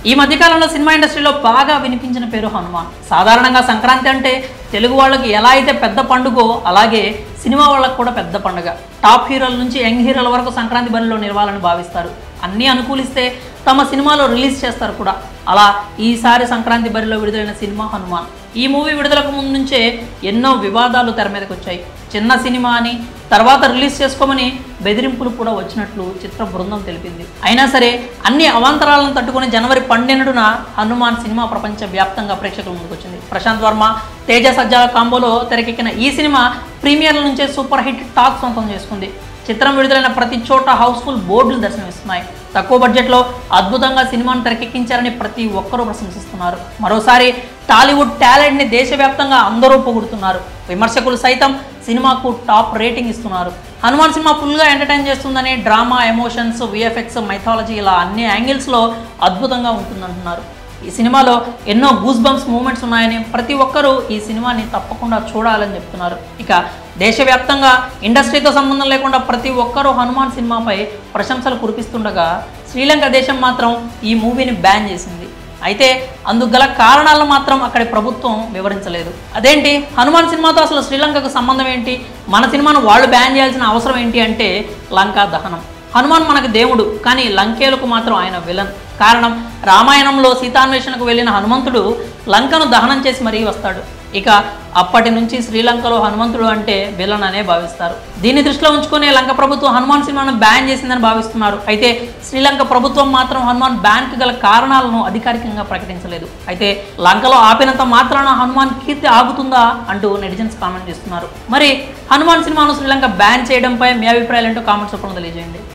ఈ మధ్యకాలంలో సినిమా ఇండస్ట్రీలో బాగా వినిపించిన పేరు హనుమాన్ సాధారణంగా సంక్రాంతి అంటే తెలుగు వాళ్ళకి ఎలా అయితే పెద్ద పండుగో అలాగే సినిమా వాళ్ళకి కూడా పెద్ద పండుగ టాప్ హీరోల నుంచి యంగ్ హీరోల వరకు సంక్రాంతి బరిలో నిలవాలని భావిస్తారు అన్నీ అనుకూలిస్తే తమ సినిమాలో రిలీజ్ చేస్తారు కూడా అలా ఈసారి సంక్రాంతి బరిలో విడుదలైన సినిమా హనుమాన్ ఈ మూవీ విడుదలకు ముందు నుంచే ఎన్నో వివాదాలు తెర మీదకి వచ్చాయి చిన్న సినిమా అని తర్వాత రిలీజ్ చేసుకోమని బెదిరింపులు కూడా వచ్చినట్లు చిత్ర బృందం తెలిపింది అయినా సరే అన్ని అవాంతరాలను తట్టుకుని జనవరి పన్నెండున హనుమాన్ సినిమా ప్రపంచ వ్యాప్తంగా ప్రేక్షకుల ముందుకు వచ్చింది ప్రశాంత్ వర్మ తేజ సజ్జాల కాంబోలో తెరకెక్కిన ఈ సినిమా ప్రీమియర్ల నుంచే సూపర్ హిట్ టాక్ సొంతం చేసుకుంది చిత్రం విడుదలైన ప్రతి చోట హౌస్ఫుల్ బోర్డులు దర్శనమిస్తున్నాయి తక్కువ బడ్జెట్లో అద్భుతంగా సినిమాను తెరకెక్కించారని ప్రతి ఒక్కరూ ప్రశంసిస్తున్నారు మరోసారి టాలీవుడ్ టాలెంట్ని దేశవ్యాప్తంగా అందరూ పొగుడుతున్నారు విమర్శకులు సైతం సినిమాకు టాప్ రేటింగ్ ఇస్తున్నారు హనుమాన్ సినిమా ఫుల్గా ఎంటర్టైన్ చేస్తుందని డ్రామా ఎమోషన్స్ విఎఫ్ఎక్స్ మైథాలజీ ఇలా అన్ని యాంగిల్స్లో అద్భుతంగా ఉంటుందంటున్నారు ఈ సినిమాలో ఎన్నో గూస్ బంప్స్ మూమెంట్స్ ఉన్నాయని ప్రతి ఒక్కరూ ఈ సినిమాని తప్పకుండా చూడాలని చెప్తున్నారు ఇక దేశవ్యాప్తంగా ఇండస్ట్రీతో సంబంధం లేకుండా ప్రతి ఒక్కరూ హనుమాన్ సినిమాపై ప్రశంసలు కురిపిస్తుండగా శ్రీలంక దేశం మాత్రం ఈ మూవీని బ్యాన్ చేసింది అయితే అందుకు గల కారణాలను మాత్రం అక్కడి ప్రభుత్వం వివరించలేదు అదేంటి హనుమాన్ సినిమాతో అసలు శ్రీలంకకు సంబంధం ఏంటి మన సినిమాను వాళ్ళు బ్యాన్ చేయాల్సిన అవసరం ఏంటి అంటే లంకా దహనం హనుమాన్ మనకు దేవుడు కానీ లంకేలకు మాత్రం ఆయన విలన్ కారణం రామాయణంలో సీతాన్వేషణకు వెళ్ళిన హనుమంతుడు లంకను దహనం చేసి మరీ వస్తాడు ఇక అప్పటి నుంచి శ్రీలంకలో హనుమంతుడు అంటే విలన్ అనే భావిస్తారు దీన్ని దృష్టిలో ఉంచుకునే లంక ప్రభుత్వం హనుమాన్ సినిమాను బ్యాన్ చేసిందని భావిస్తున్నారు అయితే శ్రీలంక ప్రభుత్వం మాత్రం హనుమాన్ బ్యాన్కి గల కారణాలను అధికారికంగా ప్రకటించలేదు అయితే లంకలో ఆపినంత మాత్రాన హనుమాన్ కీర్తి ఆగుతుందా అంటూ నెటిజన్స్ కామెంట్ చేస్తున్నారు మరి హనుమాన్ సినిమాను శ్రీలంక బ్యాన్ చేయడంపై మీ అభిప్రాయాలు ఏంటో కామెంట్స్ రూపంలో తెలియజేయండి